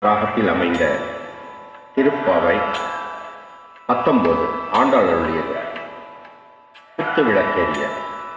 ராகத்தில் அமைந்த திருப்பாவை பத்தொன்பது ஆண்டாள் அருளியது குத்து விளக்கேறிய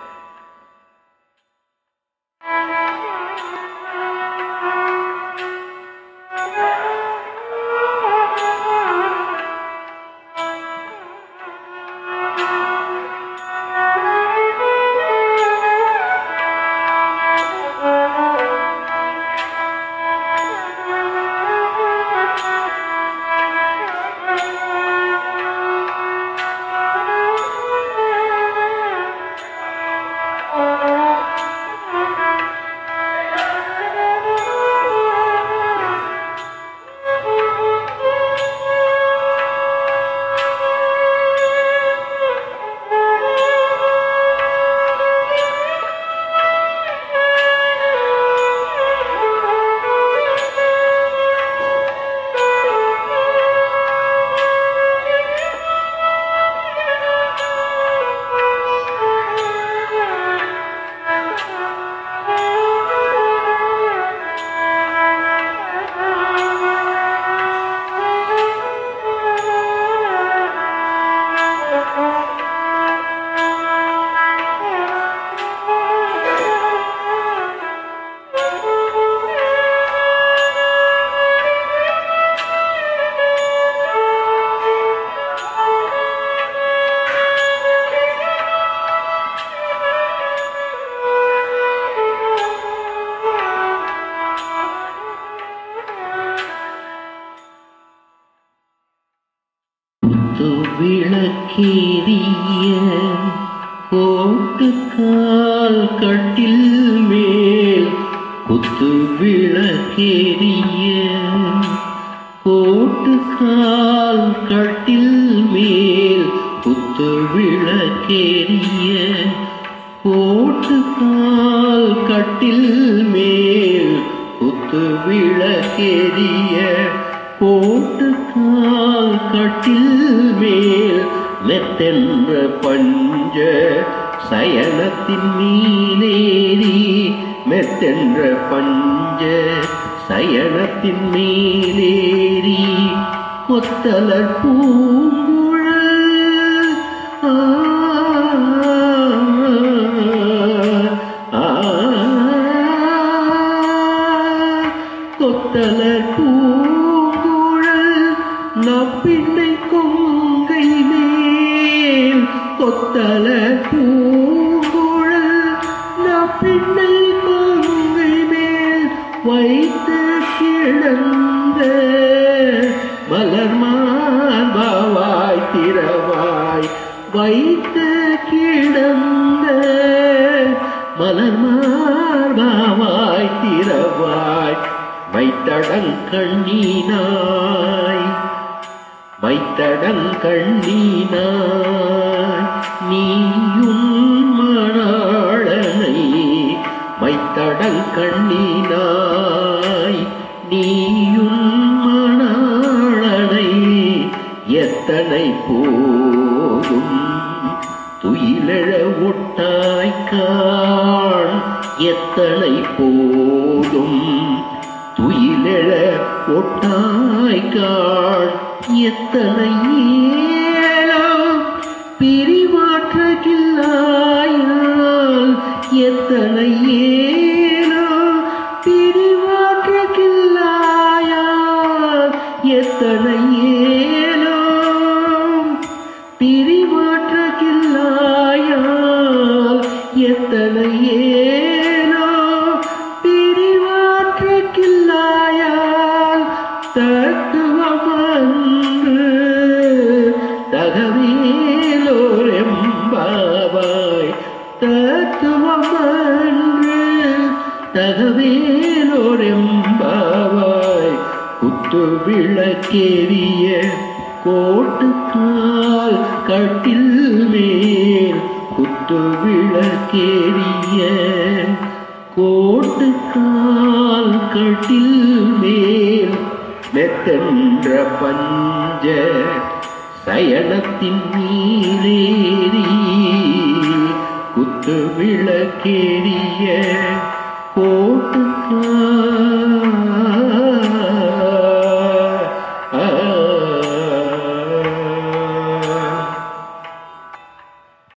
குத்து விளக்கேறிய கோட்டுக்கால் கட்டில் மேல் குத்து விளக்கேறிய கோட்டுக்கால் கட்டில் மேல் குத்து விளக்கேறிய கோட்டுக்கால் கட்டில் மேல் குத்து விளக்கேறிய போட்டுக்கால் கட்டில் மேல் மெத்தென்ற பஞ்ச சயனத்தின் மீனேறி மெத்தென்ற பஞ்ச சயனத்தின் மேலேறி கொத்தலர் பூங்குழல் ஆ, ஆ, கொத்தலர் பூங்குழல் நப்பிண்ணை கொங்கை மேல் கொத்தலர் பூங்குழல் நப்பிண்ணை கொங்கை மேல் வைத்து கிடந்த மலர் மார்பாவாய் திறவாய் வைத்து கிடந்த மலர் மார்பாவாய் திறவாய் வைத்தடங்கண்ணீனாய் வைத்தடங்கண்ணீனாய் நீயும் மணாளனை வைத்தடங்கண்ணீனாய் நீயும் மணாளனை எத்தனை போதும் துயிலழ ஒட்டாய்க்கான் எத்தனை போதும் துயிலெழ ஒட்டாய்க்கான் எத்தனை ஏலோ பிரிவாற்றகில்லாயால் எத்தனை ஏலோ பிரிவாற்றகில்லாயால் எத்தனை ஏலோ பிரிவாற்றகில்லாயால் எத்தனை ஏலோ பிரிவாற்றகில்லாயால் தத்துவமன்று தகவேலோரெம்பாவாய் தத்துவமன்று தகவேலோரெம்பாவாய் குத்து விளக்கேறிய கோட்டுக்கால் கட்டில் மேல் குத்து விளக்கேறிய கோட்டுக்கால் கட்டில் மேல் மெத்தென்ற பஞ்ச சயனத்தின் மீதேறி குத்து விளக்கேறிய கோட்டுக்கால்